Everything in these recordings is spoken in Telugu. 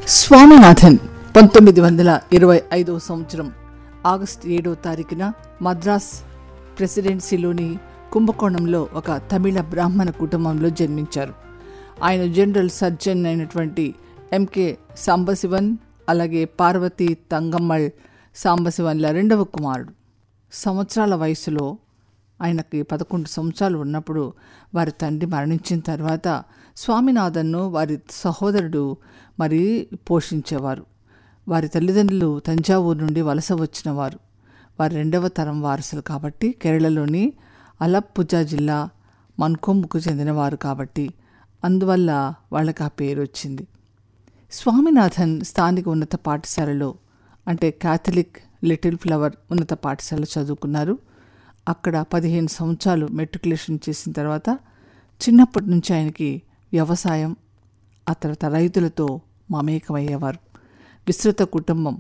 స్వామినాథన్ పంతొమ్మిది వందల ఇరవై ఐదవ సంవత్సరం ఆగస్టు ఏడవ తారీఖున మద్రాస్ ప్రెసిడెన్సీలోని కుంభకోణంలో ఒక తమిళ బ్రాహ్మణ కుటుంబంలో జన్మించారు ఆయన జనరల్ సర్జన్ అయినటువంటి ఎంకే సాంబశివన్ అలాగే పార్వతి తంగమ్మల్ సాంబశివన్ల రెండవ కుమారుడు సంవత్సరాల వయసులో ఆయనకి పదకొండు సంవత్సరాలు ఉన్నప్పుడు వారి తండ్రి మరణించిన తర్వాత స్వామినాథన్ను వారి సహోదరుడు మరి పోషించేవారు వారి తల్లిదండ్రులు తంజావూరు నుండి వలస వచ్చిన వారు వారి రెండవ తరం వారసులు కాబట్టి కేరళలోని అలప్పుజా జిల్లా మన్కొమ్ముకు చెందినవారు కాబట్టి అందువల్ల వాళ్ళకి ఆ పేరు వచ్చింది స్వామినాథన్ స్థానిక ఉన్నత పాఠశాలలో అంటే క్యాథలిక్ లిటిల్ ఫ్లవర్ ఉన్నత పాఠశాల చదువుకున్నారు అక్కడ పదిహేను సంవత్సరాలు మెట్రికులేషన్ చేసిన తర్వాత చిన్నప్పటి నుంచి ఆయనకి వ్యవసాయం ఆ తర్వాత రైతులతో మమేకమయ్యేవారు విస్తృత కుటుంబం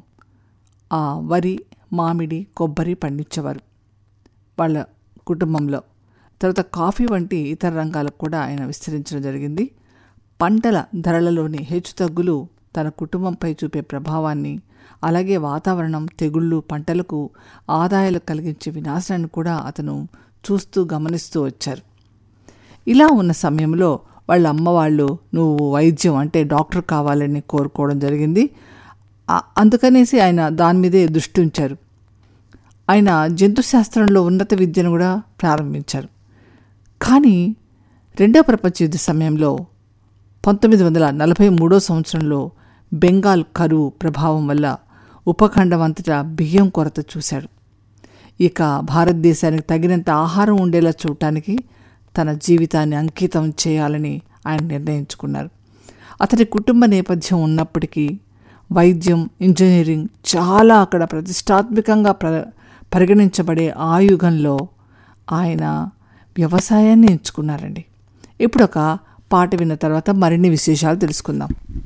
ఆ వరి మామిడి కొబ్బరి పండించేవారు వాళ్ళ కుటుంబంలో తర్వాత కాఫీ వంటి ఇతర రంగాలకు కూడా ఆయన విస్తరించడం జరిగింది పంటల ధరలలోని హెచ్చుతగ్గులు తన కుటుంబంపై చూపే ప్రభావాన్ని అలాగే వాతావరణం తెగుళ్ళు పంటలకు ఆదాయాలు కలిగించే వినాశనాన్ని కూడా అతను చూస్తూ గమనిస్తూ వచ్చారు ఇలా ఉన్న సమయంలో వాళ్ళ అమ్మ వాళ్ళు నువ్వు వైద్యం అంటే డాక్టర్ కావాలని కోరుకోవడం జరిగింది ఆ- అందుకనేసి ఆయన దాని మీదే దృష్టి ఉంచారు ఆయన జంతుశాస్త్రంలో ఉన్నత విద్యను కూడా ప్రారంభించారు కానీ రెండవ ప్రపంచ యుద్ధ సమయంలో పంతొమ్మిది వందల నలభై మూడో సంవత్సరంలో బెంగాల్ కరువు ప్రభావం వల్ల ఉపఖండం అంతటా బియ్యం కొరత చూశాడు ఇక భారతదేశానికి తగినంత ఆహారం ఉండేలా చూడటానికి తన జీవితాన్ని అంకితం చేయాలని ఆయన నిర్ణయించుకున్నారు అతని కుటుంబ నేపథ్యం ఉన్నప్పటికీ వైద్యం ఇంజనీరింగ్ చాలా అక్కడ ప్రతిష్టాత్మకంగా ప్ర పరిగణించబడే ఆ యుగంలో ఆయన వ్యవసాయాన్ని ఎంచుకున్నారండి ఇప్పుడు ఒక పాట విన్న తర్వాత మరిన్ని విశేషాలు తెలుసుకుందాం